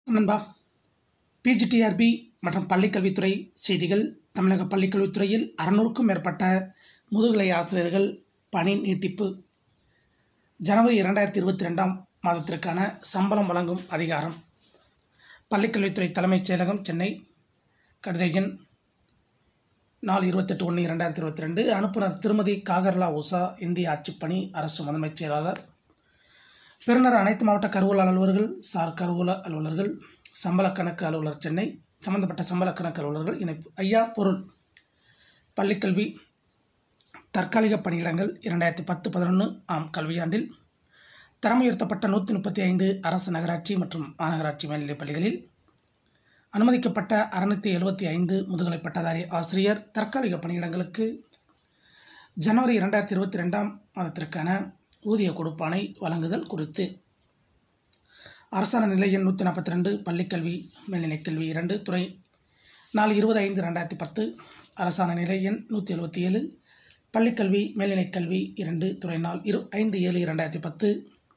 நண்பா பிஜிடிஆர்பி மற்றும் பள்ளிக்கல்வித்துறை செய்திகள் தமிழக பள்ளிக்கல்வித்துறையில் அறநூறுக்கும் மேற்பட்ட முதுகலை ஆசிரியர்கள் பணி நீட்டிப்பு ஜனவரி இரண்டாயிரத்தி இருபத்தி ரெண்டாம் மாதத்திற்கான சம்பளம் வழங்கும் அதிகாரம் பள்ளிக்கல்வித்துறை தலைமைச் செயலகம் சென்னை கடித எண் நாலு இருபத்தெட்டு ஒன்று இரண்டாயிரத்தி இருபத்தி ரெண்டு அனுப்புனர் திருமதி காகர்லா உஷா இந்திய ஆட்சிப்பணி அரசு முதன்மைச் செயலாளர் பெறுநர் அனைத்து மாவட்ட கருவூல அலுவலர்கள் சார் கருவூல அலுவலர்கள் சம்பள கணக்கு அலுவலர் சென்னை சம்பந்தப்பட்ட சம்பள கணக்கு அலுவலர்கள் இணைப்பு ஐயா பொருள் பள்ளிக்கல்வி தற்காலிக பணியிடங்கள் இரண்டாயிரத்தி பத்து பதினொன்று ஆம் கல்வியாண்டில் தரம் உயர்த்தப்பட்ட நூற்றி முப்பத்தி ஐந்து அரசு நகராட்சி மற்றும் மாநகராட்சி மேல்நிலைப் பள்ளிகளில் அனுமதிக்கப்பட்ட அறுநூற்றி எழுபத்தி ஐந்து முதுகலை பட்டதாரி ஆசிரியர் தற்காலிக பணியிடங்களுக்கு ஜனவரி இரண்டாயிரத்தி இருபத்தி ரெண்டாம் மாதத்திற்கான ஊதிய கொடுப்பானை வழங்குதல் குறித்து அரசாணை நிலை எண் நூற்றி நாற்பத்தி ரெண்டு பள்ளிக்கல்வி மேல்நிலைக் கல்வி இரண்டு துறை நாலு இருபது ஐந்து ரெண்டாயிரத்தி பத்து அரசாணை நிலை எண் நூற்றி எழுபத்தி ஏழு பள்ளிக்கல்வி மேல்நிலைக் கல்வி இரண்டு துறை நாள் இரு ஐந்து ஏழு இரண்டாயிரத்தி பத்து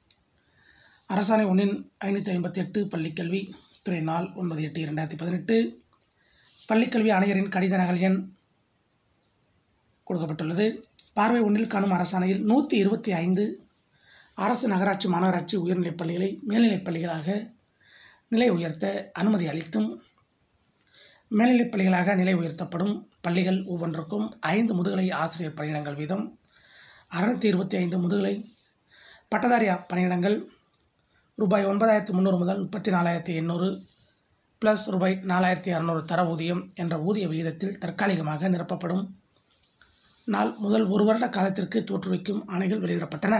அரசாணை ஒன்றின் ஐநூற்றி ஐம்பத்தி எட்டு பள்ளிக்கல்வி துறை நாள் ஒன்பது எட்டு இரண்டாயிரத்தி பதினெட்டு பள்ளிக்கல்வி ஆணையரின் கடித நகல் எண் கொடுக்கப்பட்டுள்ளது பார்வை ஒன்றில் காணும் அரசாணையில் நூற்றி இருபத்தி ஐந்து அரசு நகராட்சி மாநகராட்சி உயர்நிலைப் பள்ளிகளை மேல்நிலைப் பள்ளிகளாக நிலை உயர்த்த அனுமதி அளித்தும் மேல்நிலைப் பள்ளிகளாக நிலை உயர்த்தப்படும் பள்ளிகள் ஒவ்வொன்றுக்கும் ஐந்து முதுகலை ஆசிரியர் பணியிடங்கள் வீதம் அறுநூற்றி இருபத்தி ஐந்து முதுகலை பட்டதாரி பணியிடங்கள் ரூபாய் ஒன்பதாயிரத்தி முந்நூறு முதல் முப்பத்தி நாலாயிரத்தி எண்ணூறு ப்ளஸ் ரூபாய் நாலாயிரத்தி அறநூறு தர ஊதியம் என்ற ஊதிய விகிதத்தில் தற்காலிகமாக நிரப்பப்படும் நாள் முதல் ஒரு வருட காலத்திற்கு தோற்றுவிக்கும் ஆணைகள் வெளியிடப்பட்டன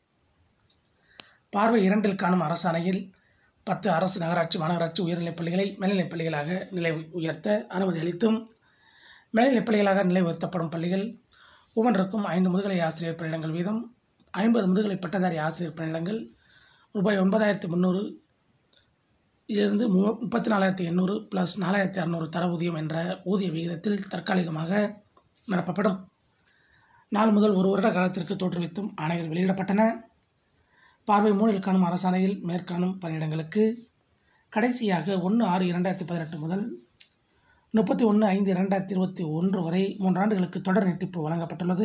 பார்வை இரண்டில் காணும் அரசாணையில் பத்து அரசு நகராட்சி மாநகராட்சி உயர்நிலைப் பள்ளிகளை மேல்நிலைப் பள்ளிகளாக நிலை உயர்த்த அனுமதி அளித்தும் மேல்நிலைப் பள்ளிகளாக நிலை உயர்த்தப்படும் பள்ளிகள் ஒவ்வொன்றுக்கும் ஐந்து முதுகலை ஆசிரியர் பணியிடங்கள் வீதம் ஐம்பது முதுகலை பட்டதாரி ஆசிரியர் பணியிடங்கள் ரூபாய் ஒன்பதாயிரத்தி முந்நூறு இதிலிருந்து மு முப்பத்தி நாலாயிரத்தி எண்ணூறு ப்ளஸ் நாலாயிரத்தி அறநூறு தர ஊதியம் என்ற ஊதிய விகிதத்தில் தற்காலிகமாக நிரப்பப்படும் நாள் முதல் ஒரு வருட காலத்திற்கு தோற்றுவித்தும் ஆணைகள் வெளியிடப்பட்டன பார்வை மூணில் காணும் அரசாணையில் மேற்காணும் பணியிடங்களுக்கு கடைசியாக ஒன்று ஆறு இரண்டாயிரத்தி பதினெட்டு முதல் முப்பத்தி ஒன்று ஐந்து இரண்டாயிரத்தி இருபத்தி ஒன்று வரை மூன்றாண்டுகளுக்கு தொடர் நீட்டிப்பு வழங்கப்பட்டுள்ளது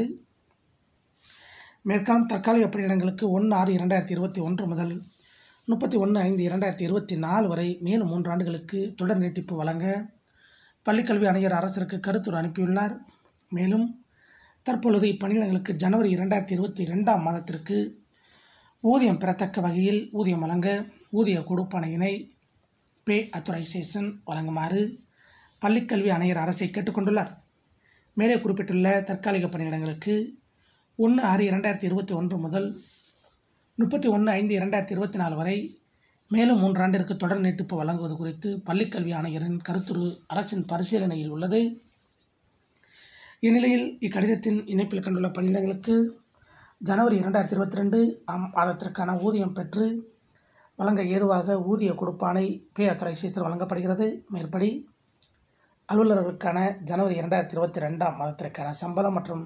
மேற்காணும் தற்காலிக பணியிடங்களுக்கு ஒன்று ஆறு இரண்டாயிரத்தி இருபத்தி ஒன்று முதல் முப்பத்தி ஒன்று ஐந்து இரண்டாயிரத்தி இருபத்தி நாலு வரை மேலும் மூன்றாண்டுகளுக்கு தொடர் நீட்டிப்பு வழங்க பள்ளிக்கல்வி ஆணையர் அரசிற்கு கருத்துரு அனுப்பியுள்ளார் மேலும் தற்பொழுது இப்பணியிடங்களுக்கு ஜனவரி இரண்டாயிரத்தி இருபத்தி ரெண்டாம் மாதத்திற்கு ஊதியம் பெறத்தக்க வகையில் ஊதியம் வழங்க ஊதிய கொடுப்பனையினை பே அத்துரைசேஷன் வழங்குமாறு பள்ளிக்கல்வி ஆணையர் அரசை கேட்டுக்கொண்டுள்ளார் மேலே குறிப்பிட்டுள்ள தற்காலிக பணியிடங்களுக்கு ஒன்று ஆறு இரண்டாயிரத்தி இருபத்தி ஒன்று முதல் முப்பத்தி ஒன்று ஐந்து இரண்டாயிரத்தி இருபத்தி நாலு வரை மேலும் மூன்றாண்டிற்கு தொடர் நீட்டிப்பு வழங்குவது குறித்து பள்ளிக்கல்வி ஆணையரின் கருத்துரு அரசின் பரிசீலனையில் உள்ளது இந்நிலையில் இக்கடிதத்தின் இணைப்பில் கண்டுள்ள பணியிடங்களுக்கு ஜனவரி இரண்டாயிரத்தி இருபத்தி ரெண்டு ஆம் மாதத்திற்கான ஊதியம் பெற்று வழங்க ஏதுவாக ஊதிய கொடுப்பானை பே அத்தரைசேஷன் வழங்கப்படுகிறது மேற்படி அலுவலர்களுக்கான ஜனவரி இரண்டாயிரத்தி இருபத்தி ரெண்டாம் மாதத்திற்கான சம்பளம் மற்றும்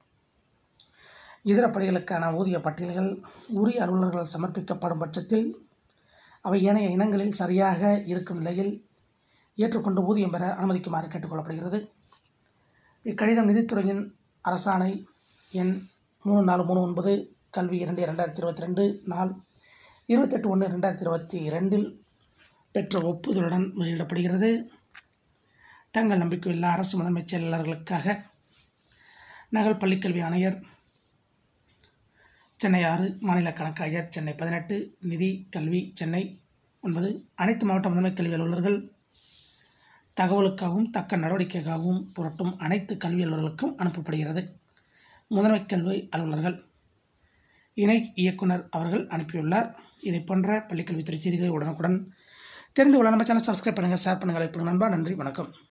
இதர பணிகளுக்கான ஊதிய பட்டியல்கள் உரிய அலுவலர்கள் சமர்ப்பிக்கப்படும் பட்சத்தில் அவை ஏனைய இனங்களில் சரியாக இருக்கும் நிலையில் ஏற்றுக்கொண்டு ஊதியம் பெற அனுமதிக்குமாறு கேட்டுக்கொள்ளப்படுகிறது இக்கடிதம் நிதித்துறையின் அரசாணை எண் மூணு நாலு மூணு ஒன்பது கல்வி இரண்டு இரண்டாயிரத்தி இருபத்தி ரெண்டு நாள் இருபத்தெட்டு ஒன்று ரெண்டாயிரத்தி இருபத்தி ரெண்டில் பெற்ற ஒப்புதலுடன் வெளியிடப்படுகிறது தங்கள் நம்பிக்கையுள்ள அரசு முதன்மைச் செயலாளர்களுக்காக நகல் பள்ளிக்கல்வி ஆணையர் சென்னை ஆறு மாநில கணக்காயர் சென்னை பதினெட்டு நிதி கல்வி சென்னை ஒன்பது அனைத்து மாவட்ட முதன்மை கல்வி அலுவலர்கள் தகவலுக்காகவும் தக்க நடவடிக்கைக்காகவும் புரட்டும் அனைத்து கல்வி அலுவலர்களுக்கும் அனுப்பப்படுகிறது முதன்மை கல்வி அலுவலர்கள் இணை இயக்குனர் அவர்கள் அனுப்பியுள்ளார் இதை போன்ற பள்ளிக்கல்வித்துறை செய்திகளை உடனுக்குடன் தெரிந்து கொள்ள நம்ம சேனல் சப்ஸ்கிரைப் பண்ணுங்கள் ஷேர் பண்ணுங்கள் இப்போ நண்பா நன்றி வணக்கம்